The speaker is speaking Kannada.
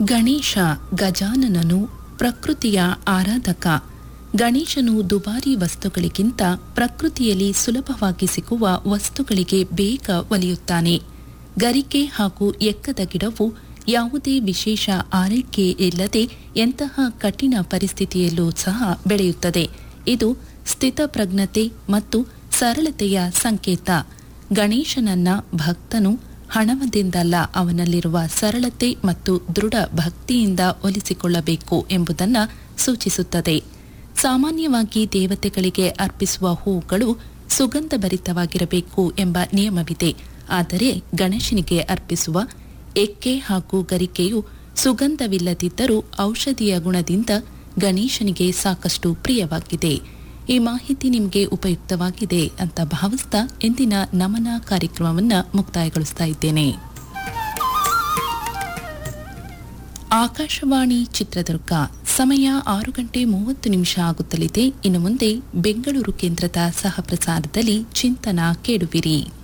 ಗಣೇಶ ಗಜಾನನನು ಪ್ರಕೃತಿಯ ಆರಾಧಕ ಗಣೇಶನು ದುಬಾರಿ ವಸ್ತುಗಳಿಗಿಂತ ಪ್ರಕೃತಿಯಲ್ಲಿ ಸುಲಭವಾಗಿ ಸಿಗುವ ವಸ್ತುಗಳಿಗೆ ಬೇಗ ಒಲಿಯುತ್ತಾನೆ ಗರಿಕೆ ಹಾಗೂ ಎಕ್ಕದ ಗಿಡವು ಯಾವುದೇ ವಿಶೇಷ ಆರೈಕೆ ಇಲ್ಲದೆ ಎಂತಹ ಕಠಿಣ ಪರಿಸ್ಥಿತಿಯಲ್ಲೂ ಸಹ ಬೆಳೆಯುತ್ತದೆ ಇದು ಸ್ಥಿತಪ್ರಜ್ಞತೆ ಮತ್ತು ಸರಳತೆಯ ಸಂಕೇತ ಗಣೇಶನನ್ನ ಭಕ್ತನು ಹಣವದಿಂದಲ್ಲ ಅವನಲ್ಲಿರುವ ಸರಳತೆ ಮತ್ತು ದೃಢ ಭಕ್ತಿಯಿಂದ ಒಲಿಸಿಕೊಳ್ಳಬೇಕು ಎಂಬುದನ್ನು ಸೂಚಿಸುತ್ತದೆ ಸಾಮಾನ್ಯವಾಗಿ ದೇವತೆಗಳಿಗೆ ಅರ್ಪಿಸುವ ಹೂಗಳು ಸುಗಂಧಭರಿತವಾಗಿರಬೇಕು ಎಂಬ ನಿಯಮವಿದೆ ಆದರೆ ಗಣೇಶನಿಗೆ ಅರ್ಪಿಸುವ ಎಕ್ಕೆ ಹಾಗೂ ಗರಿಕೆಯು ಸುಗಂಧವಿಲ್ಲದಿದ್ದರೂ ಔಷಧಿಯ ಗುಣದಿಂದ ಗಣೇಶನಿಗೆ ಸಾಕಷ್ಟು ಪ್ರಿಯವಾಗಿದೆ ಈ ಮಾಹಿತಿ ನಿಮಗೆ ಉಪಯುಕ್ತವಾಗಿದೆ ಅಂತ ಭಾವಿಸ್ತಾ ಇಂದಿನ ನಮನ ಕಾರ್ಯಕ್ರಮವನ್ನು ಮುಕ್ತಾಯಗೊಳಿಸ್ತಾ ಇದ್ದೇನೆ ಆಕಾಶವಾಣಿ ಚಿತ್ರದುರ್ಗ ಸಮಯ ಆರು ಗಂಟೆ ಮೂವತ್ತು ನಿಮಿಷ ಆಗುತ್ತಲಿದೆ ಇನ್ನು ಮುಂದೆ ಬೆಂಗಳೂರು ಕೇಂದ್ರದ ಸಹ ಪ್ರಸಾರದಲ್ಲಿ ಚಿಂತನ ಕೇಳುವಿರಿ